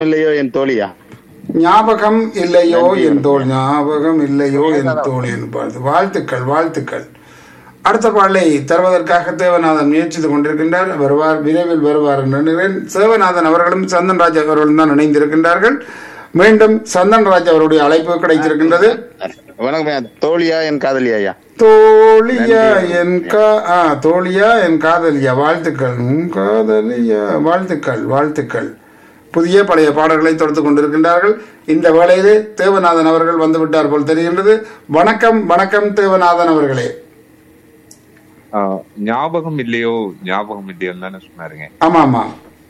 இல்லையோ என் தோழியா ஞாபகம் இல்லையோ என் தோல் ஞாபகம் இல்லையோ என் தோல் என்று பாடுது வாழ்த்துக்கள் வாழ்த்துக்கள் அடுத்த பாடலை தருவதற்காக தேவநாதன் முயற்சித்து கொண்டிருக்கின்றார் வருவார் விரைவில் வருவார் என்று நினைக்கிறேன் சேவநாதன் அவர்களும் சந்தன்ராஜ் அவர்களும் தான் இணைந்திருக்கின்றார்கள் மீண்டும் சந்தன்ராஜ் அவருடைய அழைப்பு கிடைத்திருக்கின்றது வணக்கம் ஐயா. தோழியா என் காதலியா தோழியா என் கா ஆ தோழியா என் காதலியா வாழ்த்துக்கள் உம் காதலியா வாழ்த்துக்கள் வாழ்த்துக்கள் புதிய பழைய பாடல்களை தொடுத்துக் கொண்டிருக்கின்றார்கள் இந்த வேளையிலே தேவநாதன் அவர்கள் வந்து விட்டார் போல் தெரிகின்றது வணக்கம் வணக்கம் தேவநாதன் அவர்களே ஆ, ஞாபகம் இல்லையோ ஞாபகம் இல்லையோ தானே சொன்னாருங்க ஆமா ஆமா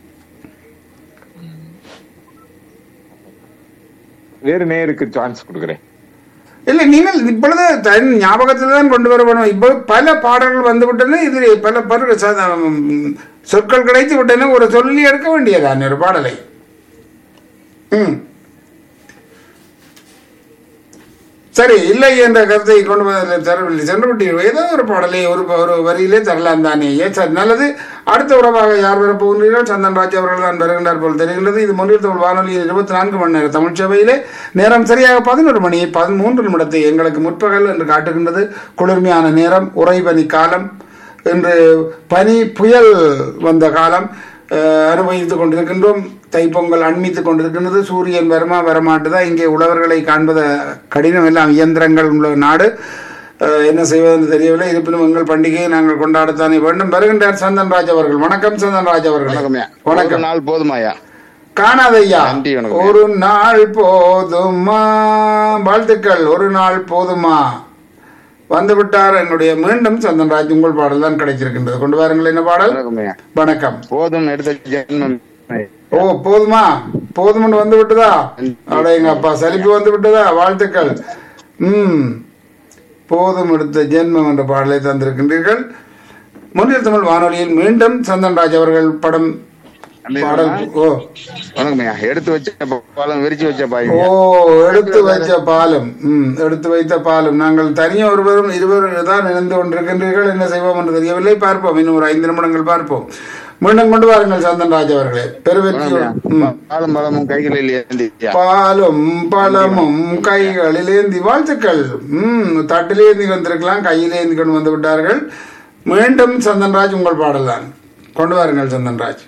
வேறு நேருக்கு சான்ஸ் கொடுக்குறேன் இல்லை நீங்கள் இப்பொழுது தன் ஞாபகத்தில் தான் கொண்டு வர வேணும் இப்போ பல பாடல்கள் வந்து விட்டன இதில் பல பல ச- ம், சொற்கள் கிடைத்து விட்டன ஒரு சொல்லி எடுக்க வேண்டியதான் ஒரு பாடலை ம் சரி இல்லை என்ற கருத்தை கொண்டு வந்து தரவில்லை சென்று விட்டீர்கள் ஏதோ ஒரு பாடலை ஒரு ஒரு வரியிலே தரலாம் தானே ஏன் சரி நல்லது அடுத்த உறவாக யார் வர போகின்றீர்கள் சந்தன் ராஜ் அவர்கள் தான் வருகின்றார் போல் தெரிகின்றது இது முன்னில் தமிழ் வானொலியில் இருபத்தி நான்கு மணி நேர தமிழ் சேவையிலே நேரம் சரியாக பதினொரு மணி பதிமூன்று நிமிடத்தை எங்களுக்கு முற்பகல் என்று காட்டுகின்றது குளிர்மையான நேரம் உறைபனி காலம் இன்று பனி புயல் வந்த காலம் அஹ், அனுபவித்துக் கொண்டிருக்கின்றோம் தைப்பொங்கல் அண்மித்துக் கொண்டிருக்கின்றது சூரியன் வருமா வரமாட்டுதா இங்கே உழவர்களை காண்பது கடினம் எல்லாம் இயந்திரங்கள் உள்ள நாடு அஹ், என்ன செய்வதென்று தெரியவில்லை இருப்பினும் எங்கள் பண்டிகையை நாங்கள் கொண்டாடத்தானே வேண்டும் வருகின்றார் சந்தன்ராஜ் அவர்கள் வணக்கம் சந்தன்ராஜ் அவர்கள் வணக்கம் ஐயா. ஒரு வணக்கம் நாள் போதுமாயா காணாதையா நன்றி, வணக்கம். ஒரு நாள் போதுமா வாழ்த்துக்கள் ஒரு நாள் போதுமா வந்து விட்டார் என்னுடைய மீண்டும் சந்தன்ராஜ் உங்கள் பாடல் தான் கிடைச்சிருக்கின்றது கொண்டு வாருங்கள் என்ன பாடல் வணக்கம் ஐயா. வணக்கம் போதும் எடுத்த ஜென்மம் ஓ போதுமா போதும்னு வந்து விட்டதா அட எங்க அப்பா சலிப்பு வந்து விட்டதா வாழ்த்துக்கள் ம் போதும் எடுத்த ஜென்மம் என்ற பாடலை தந்திருக்கின்றீர்கள் முன்னில் தமிழ் வானொலியில் மீண்டும் சந்தன்ராஜ் அவர்கள் படம் பாடல் ஓ வணக்கம் ஐயா. எடுத்து வச்ச பாலம் விரிச்சு வச்ச பாய் ஓ எடுத்து வைத்த பாலும் ம் எடுத்து வைத்த பாலும் நாங்கள் தனியே ஒருவரும் இருவர் தான் இணைந்து கொண்டிருக்கின்றீர்கள் என்ன செய்வோம் என்று தெரியவில்லை பார்ப்போம் இன்னும் ஒரு ஐந்து நிமிடங்கள் பார்ப்போம் மீண்டும் கொண்டு வாருங்கள் சந்தன்ராஜ் அவர்களே பெருவெற்றி ம் பாலம் பலமும் கைகளில் ஏந்தியா பாலும் பழமும் கைகளில் ஏந்தி வாழ்த்துக்கள் ம் தட்டிலே ஏந்தி வந்திருக்கலாம் கையிலே ஏந்தி கொண்டு வந்து விட்டார்கள் மீண்டும் சந்தன்ராஜ் உங்கள் பாடல் தான் கொண்டு வாருங்கள் சந்தன்ராஜ்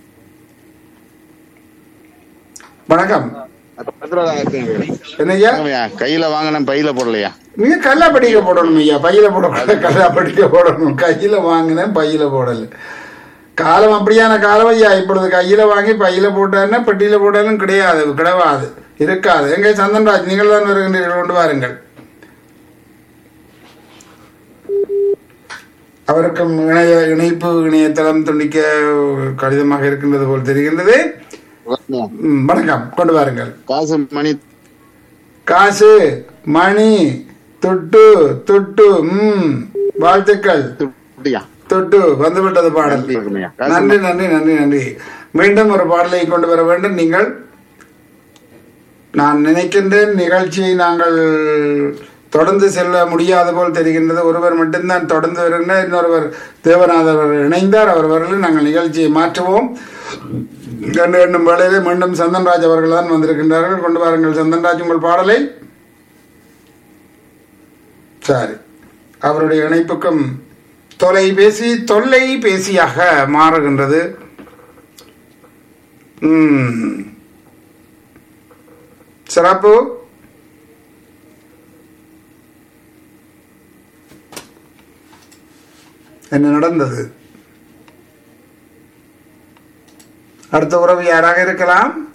வணக்கம் என்னய்யா வணக்கம் ஐயா. கையில வாங்கினேன் பையில போடலையா நீங்க கல்லா படிக்க போடணும் ஐயா பையில போடக்கூடாது கல்லா படிக்க போடணும் கையில வாங்கினேன் பையில போடல காலம் அப்படியான காலம் ஐயா இப்பொழுது கையில வாங்கி பையில போட்டாருன்னா பெட்டியில போட்டாலும் கிடையாது கிடவாது இருக்காது எங்க சந்தன்ராஜ் நீங்கள் தான் வருகின்றீர்கள் கொண்டு வாருங்கள் அவருக்கும் இணைய இணைப்பு இணையதளம் துண்டிக்க கடிதமாக இருக்கின்றது போல் தெரிகின்றது வணக்கம் ஐயா. ம், வணக்கம் கொண்டு வாருங்கள் காசு மணி காசு மணி துட்டு துட்டு ம் வாழ்த்துக்கள் துட்டியா தொட்டு வந்துவிட்டது பாடல் நன்றி, அருமையா. நன்றி நன்றி நன்றி நன்றி மீண்டும் ஒரு பாடலை கொண்டு வர வேண்டும் நீங்கள் நான் நினைக்கின்றேன் நிகழ்ச்சியை நாங்கள் தொடர்ந்து செல்ல முடியாது போல் தெரிகின்றது ஒருவர் மட்டும்தான் தொடர்ந்து வருகின்றார் இன்னொருவர் தேவநாதர் அவர்கள் இணைந்தார் அவர் வரல நாங்கள் நிகழ்ச்சியை மாற்றுவோம் கண்டு எண்ணும் வேளையிலே மீண்டும் சந்தன்ராஜ் அவர்கள் தான் வந்திருக்கின்றார்கள் கொண்டு வாருங்கள் சந்தன்ராஜ் உங்கள் பாடலை சரி அவருடைய இணைப்புக்கும் தொலைபேசி தொல்லை பேசியாக மாறுகின்றது ம். சிறப்பு என்ன நடந்தது அடுத்த உறவு யாராக இருக்கலாம்